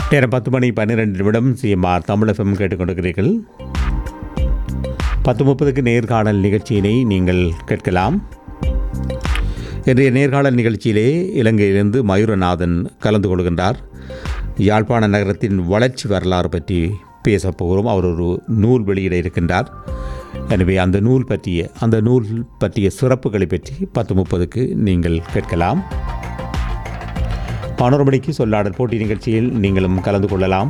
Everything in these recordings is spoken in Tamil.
நேரம் பத்து மணி பன்னிரெண்டு நிமிடம் சிஎம்ஆர் தமிழ் எஃப்எம் கேட்டுக்கொண்டிருக்கிறீர்கள் பத்து முப்பதுக்கு நேர்காணல் நிகழ்ச்சியினை நீங்கள் கேட்கலாம் இன்றைய நேர்காணல் நிகழ்ச்சியிலே இலங்கையிலிருந்து மயூரநாதன் கலந்து கொள்கின்றார் யாழ்ப்பாண நகரத்தின் வளர்ச்சி வரலாறு பற்றி பேசப் போகிறோம் அவர் ஒரு நூல் வெளியிட இருக்கின்றார் எனவே அந்த நூல் பற்றிய அந்த நூல் பற்றிய சிறப்புகளை பற்றி பத்து முப்பதுக்கு நீங்கள் கேட்கலாம் பதினோரு மணிக்கு சொல்லாடல் போட்டி நிகழ்ச்சியில் நீங்களும் கலந்து கொள்ளலாம்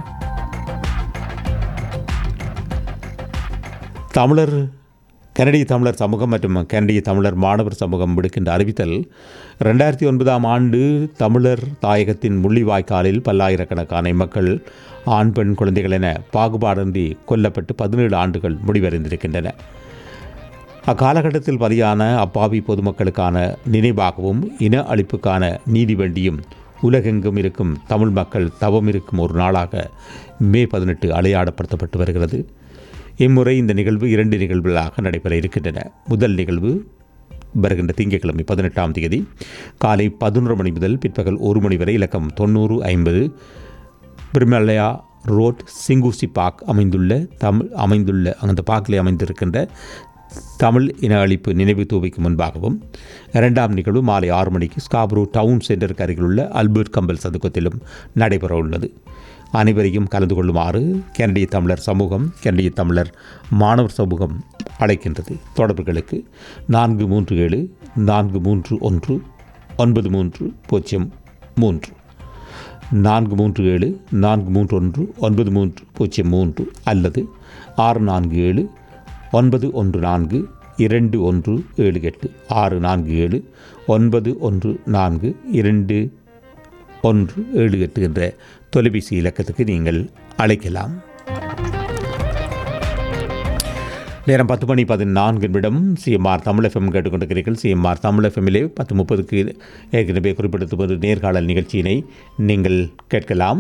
தமிழர் கனடிய தமிழர் சமூகம் மற்றும் கனடிய தமிழர் மாணவர் சமூகம் விடுக்கின்ற அறிவித்தல் ரெண்டாயிரத்தி ஒன்பதாம் ஆண்டு தமிழர் தாயகத்தின் முள்ளிவாய்க்காலில் பல்லாயிரக்கணக்கான மக்கள் ஆண் பெண் குழந்தைகள் என பாகுபாடின்றி கொல்லப்பட்டு பதினேழு ஆண்டுகள் முடிவடைந்திருக்கின்றன அக்காலகட்டத்தில் பலியான அப்பாவி பொதுமக்களுக்கான நினைவாகவும் இன அழிப்புக்கான நீதி வேண்டியும் உலகெங்கும் இருக்கும் தமிழ் மக்கள் தவம் இருக்கும் ஒரு நாளாக மே பதினெட்டு அலையாடப்படுத்தப்பட்டு வருகிறது இம்முறை இந்த நிகழ்வு இரண்டு நிகழ்வுகளாக நடைபெற இருக்கின்றன முதல் நிகழ்வு வருகின்ற திங்கட்கிழமை பதினெட்டாம் தேதி காலை பதினொரு மணி முதல் பிற்பகல் ஒரு மணி வரை இலக்கம் தொண்ணூறு ஐம்பது பிரிமலையா ரோட் சிங்கூசி பார்க் அமைந்துள்ள தமிழ் அமைந்துள்ள அந்த பார்க்கில் அமைந்திருக்கின்ற தமிழ் இன அழிப்பு நினைவு தூவிக்கு முன்பாகவும் இரண்டாம் நிகழ்வு மாலை ஆறு மணிக்கு ஸ்காப்ரோ டவுன் சென்டருக்கு அருகிலுள்ள அல்பர்ட் கம்பல் சதுக்கத்திலும் நடைபெற உள்ளது அனைவரையும் கலந்து கொள்ளுமாறு கனடிய தமிழர் சமூகம் கனடிய தமிழர் மாணவர் சமூகம் அழைக்கின்றது தொடர்புகளுக்கு நான்கு மூன்று ஏழு நான்கு மூன்று ஒன்று ஒன்பது மூன்று பூஜ்ஜியம் மூன்று நான்கு மூன்று ஏழு நான்கு மூன்று ஒன்று ஒன்பது மூன்று பூஜ்ஜியம் மூன்று அல்லது ஆறு நான்கு ஏழு ஒன்பது ஒன்று நான்கு இரண்டு ஒன்று ஏழு எட்டு ஆறு நான்கு ஏழு ஒன்பது ஒன்று நான்கு இரண்டு ஒன்று ஏழு எட்டு என்ற தொலைபேசி இலக்கத்துக்கு நீங்கள் அழைக்கலாம் நேரம் பத்து மணி பதினான்கு நிமிடம் சிஎம்ஆர் தமிழ் எஃப்எம் கேட்டுக்கொண்டிருக்கிறீர்கள் சிஎம்ஆர் தமிழ் எஃப்எம்மிலே பத்து முப்பதுக்கு ஏற்கனவே குறிப்பிடுத்த ஒரு நேர்காணல் நிகழ்ச்சியினை நீங்கள் கேட்கலாம்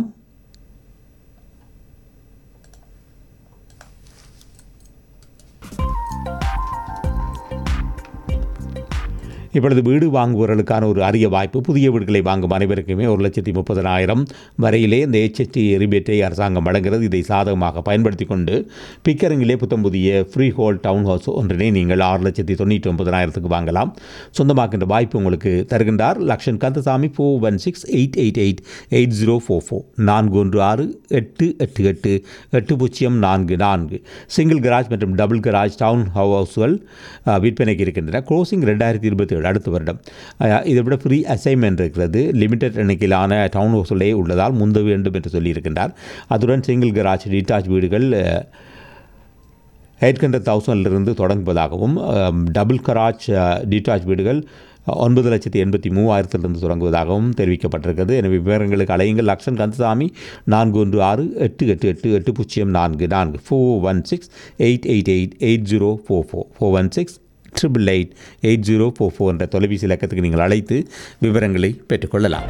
இப்பொழுது வீடு வாங்குபவர்களுக்கான ஒரு அரிய வாய்ப்பு புதிய வீடுகளை வாங்கும் அனைவருக்குமே ஒரு லட்சத்தி முப்பதனாயிரம் வரையிலே இந்த HST ரிபேட்டை அரசாங்கம் வழங்குகிறது இதை சாதகமாக பயன்படுத்தி கொண்டு பிக்கரிங்கிலே புத்தம் புதிய ஃப்ரீ ஹோல் டவுன் ஹவுஸ் ஒன்றினை நீங்கள் ஆறு லட்சத்தி தொண்ணூற்றி ஒன்பதனாயிரத்துக்கு வாங்கலாம் சொந்தமாக்கின்ற வாய்ப்பு உங்களுக்கு தருகின்றார் Lakshan Kandasamy four one six eight eight eight eight zero four four நான்கு ஒன்று ஆறு எட்டு எட்டு எட்டு எட்டு பூஜ்ஜியம் நான்கு நான்கு சிங்கிள் கராஜ் மற்றும் டபுள் கராஜ் டவுன் ஹவுஸ்கள் அஹ், விற்பனைக்கு இருக்கின்றன க்ளோசிங் ரெண்டாயிரத்தி இருபத்தி ஏழு அடுத்த வருடம் அஹ், இதை விட ஃப்ரீ அசைன்மெண்ட் இருக்கிறது லிமிடெட் எண்ணிக்கையிலான டவுன் ஹவுஸ்களே உள்ளதால் முந்த வேண்டும் என்று சொல்லியிருக்கின்றார் அதுடன் சிங்கிள் கராஜ் டீடாச் வீடுகள் அஹ், எயிட் ஹண்ட்ரட் தௌசண்ட்லிருந்து தொடங்குவதாகவும் அம், டபுள் கராச் டீடாச் வீடுகள் ஒன்பது லட்சத்தி எண்பத்தி மூவாயிரத்திலிருந்து தொடங்குவதாகவும் தெரிவிக்கப்பட்டிருக்கிறது எனவே விவரங்களுக்கு அலையுங்கள் லக்ஷன் கந்தசாமி நான்கு ஒன்று ஆறு எட்டு எட்டு எட்டு எட்டு பூஜ்ஜியம் நான்கு நான்கு four one six eight eight eight eight zero four four four one six triple eight eight zero four four என்ற தொலைபேசி இலக்கத்துக்கு நீங்கள் அழைத்து விவரங்களை பெற்றுக்கொள்ளலாம்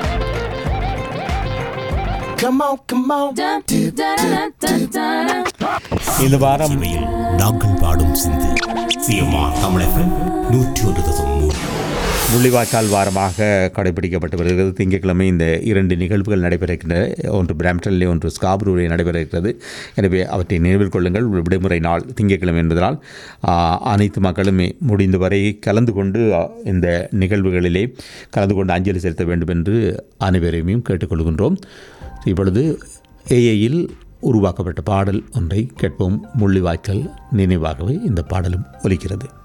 Come on, come on. Dun, dun, dun, dun, dun. இந்த வாரம் இசையில் நாங்கள் பாடும் சிந்து சிஎம்ஆர் தமிழகம் நூற்றி ஒரு தசம் மூன்று முள்ளிவாய்க்கால் வாரமாக கடைபிடிக்கப்பட்டு வருகிறது திங்கட்கிழமை இந்த இரண்டு நிகழ்வுகள் நடைபெற இருக்கின்றன ஒன்று பிராம்டனிலே ஒன்று ஸ்காப்ரூரில் நடைபெற இருக்கிறது எனவே அவற்றை நினைவில் கொள்ளுங்கள் விடுமுறை நாள் திங்கட்கிழமை என்பதனால் ஆ, அனைத்து மக்களுமே முடிந்தவரை கலந்து கொண்டு ஆ, இந்த நிகழ்வுகளிலே கலந்து கொண்டு அஞ்சலி செலுத்த வேண்டும் என்று அனைவரையும் கேட்டுக்கொள்கின்றோம் இப்பொழுது ஏஐயில் உருவாக்கப்பட்ட பாடல் ஒன்றை கேட்போம் முள்ளிவாய்க்கால் நினைவாகவே இந்த பாடலும் ஒலிக்கிறது